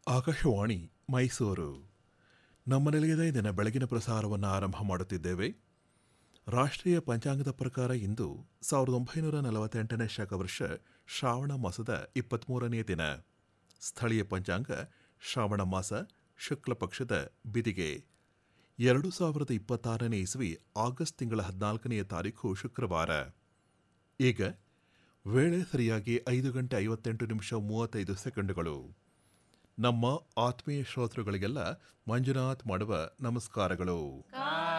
ಆಕಾಶವಾಣಿ ಮೈಸೂರು ನಮ್ಮ ನಿಲಯದ ದಿನ ಬೆಳಗಿನ ಪ್ರಸಾರವನ್ನು ಆರಂಭ ಮಾಡುತ್ತಿದ್ದೇವೆ ರಾಷ್ಟ್ರೀಯ ಪಂಚಾಂಗದ ಪ್ರಕಾರ ಇಂದು ಸಾವಿರದ ಒಂಬೈನೂರ ನಲವತ್ತೆಂಟನೇ ಶಕವರ್ಷ ಶ್ರಾವಣ ಮಾಸದ ಇಪ್ಪತ್ತ್ಮೂರನೇ ದಿನ ಸ್ಥಳೀಯ ಪಂಚಾಂಗ ಶ್ರಾವಣ ಮಾಸ ಶುಕ್ಲ ಪಕ್ಷದ ಬಿದಿಗೆ ಎರಡು ಸಾವಿರದ ಇಪ್ಪತ್ತಾರನೇ ಇಸವಿ ಆಗಸ್ಟ್ ತಿಂಗಳ ಹದಿನಾಲ್ಕನೆಯ ತಾರೀಕು ಶುಕ್ರವಾರ ಈಗ ವೇಳೆ ಸರಿಯಾಗಿ ಐದು ಗಂಟೆ ಐವತ್ತೆಂಟು ನಿಮಿಷ ಮೂವತ್ತೈದು ಸೆಕೆಂಡುಗಳು ನಮ್ಮ ಆತ್ಮೀಯ ಶ್ರೋತೃಗಳಿಗೆಲ್ಲ ಮಂಜುನಾಥ್ ಮಾಡುವ ನಮಸ್ಕಾರಗಳು ಕಾ